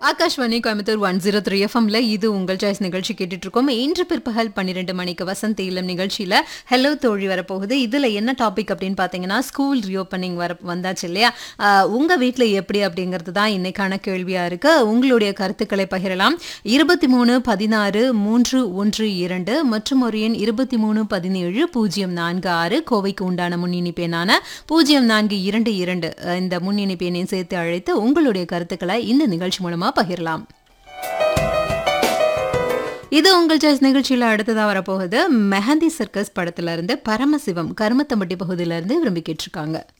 Akashvani Coimbatore one zero three எஃப்எம்ல இது உங்கள் சாய்ஸ் நிகழ்ச்சி கேட்டுட்டு இருக்கோம் இன்று பிற்பகல் பன்னிரெண்டு மணிக்கு வசந்த் இளம் நிகழ்ச்சியில ஹலோ தோழி வரப்போகுது இதுல என்ன டாபிக் அப்படின்னு பாத்தீங்கன்னா ஸ்கூல் ரீஓப்பனிங் வர வந்தாச்சு இல்லையா ஆஹ் உங்க வீட்ல எப்படி அப்படிங்கிறது தான் இன்னைக்கான கேள்வியா இருக்கு உங்களுடைய கருத்துக்களை பகிரலாம் இருபத்தி மூணு பதினாறு மூன்று ஒன்று இரண்டு மற்றும் ஒரு எண் இருபத்தி மூணு பதினேழு பூஜ்ஜியம் நான்கு ஆறு கோவைக்கு உண்டான முன்னிணைப்பு எண்ணான பூஜ்ஜியம் நான்கு இரண்டு இரண்டு அஹ் இந்த முன்னிணைப்பு எண்ணையும் சேர்த்து அழைத்து உங்களுடைய கருத்துக்களை இந்த நிகழ்ச்சி மூலமா பகிரலாம் இது உங்கள் சாய்ஸ் நிகழ்ச்சியில அடுத்ததா வரப்போகுது மெஹந்தி சர்க்கஸ் படத்துல இருந்து பரமசிவம் கருமத்தம்பட்டி பகுதியில இருந்து விரும்பி கேட்டிருக்காங்க